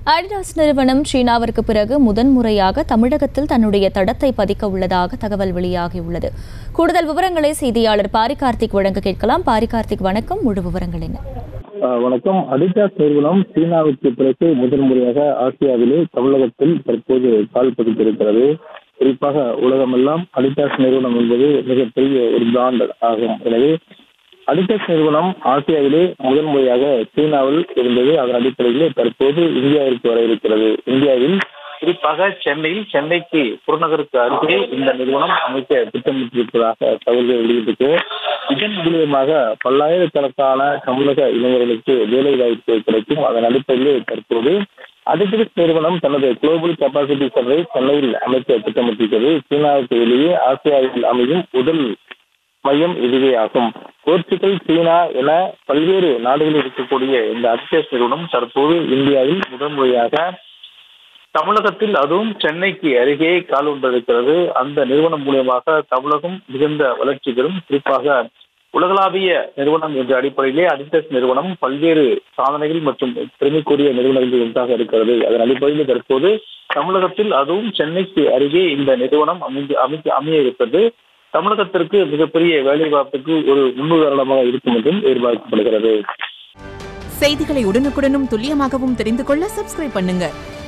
Adidas நிறுவனம் சீனாவிற்கு பிறகு முதன்முறையாக தமிழகத்தில் தன்னுடைய தடத்தை பதிக்க உள்ளதாக தகவல் வெளியாகியுள்ளது கூடுதல் விவரங்களை செய்தியாளர் பாரி கார்த்திக் வழங்க கேட்கலாம் பாரி கார்த்திக் வணக்கம் முழு விவரங்கள் என்ன ஆஹ் வணக்கம் அடிடாஸ் நிறுவனம் சீனாவுக்கு பிறகு முதன்முறையாக ஆசியாவிலே தமிழகத்தில் தற்போது கால் பதித்திருக்கிறது குறிப்பாக உலகமெல்லாம் அடிடாஸ் நிறுவனம் என்பது மிகப்பெரிய ஒரு பிராண்ட் ஆகும் எனவே அடிடாஸ் நிறுவனம் ஆசியாவிலே முதன்முறையாக சீனாவில் இருந்தது அதன் அடிப்படையிலே தற்போது இந்தியாவிற்கு வர இருக்கிறது இந்தியாவில் குறிப்பாக சென்னையில் சென்னைக்கு புறநகருக்கு அருகே இந்த நிறுவனம் அமைக்க திட்டமிட்டிருப்பதாக தகவல்கள் வெளியிட்டிருக்கு இதன் மூலியமாக பல்லாயிரக்கணக்கான தமிழக இளைஞர்களுக்கு வேலை வாய்ப்பு கிடைக்கும் அதன் அடிப்படையிலே தற்போது அடிடிஸ் நிறுவனம் தனது குளோபல் கெப்பாசிட்டி சென்டரை சென்னையில் அமைக்க திட்டமிட்டிருக்கிறது சீனாவுக்கு வெளியே ஆசியாவில் அமையும் முதல் மையம் இதுவே ஆகும் போர்ச்சுகல் சீனா என பல்வேறு நாடுகளில் இருக்கக்கூடிய இந்த அடிடாஸ் நிறுவனம் தற்போது இந்தியாவில் முதன்முறையாக தமிழகத்தில் அதுவும் சென்னைக்கு அருகே கால் ஒன்றிருக்கிறது அந்த நிறுவனம் மூலியமாக தமிழகம் மிகுந்த வளர்ச்சி பெறும் குறிப்பாக உலகளாவிய நிறுவனம் என்ற அடிப்படையிலே அடிடஸ் நிறுவனம் பல்வேறு சாதனைகள் மற்றும் பெருமைக்குரிய நிறுவனங்கள் ஒன்றாக இருக்கிறது அதன் அடிப்படையில் தற்போது தமிழகத்தில் அதுவும் சென்னைக்கு அருகே இந்த நிறுவனம் அமைந்து அமைக்க அமைய இருப்பது தமிழகத்திற்கு மிகப்பெரிய வேலைவாய்ப்புக்கு ஒரு முன்னுதாரணமாக இருக்கும் என்றும் எதிர்பார்க்கப்படுகிறது செய்திகளை உடனுக்குடனும் துல்லியமாகவும் தெரிந்து கொள்ள சப்ஸ்கிரைப் பண்ணுங்க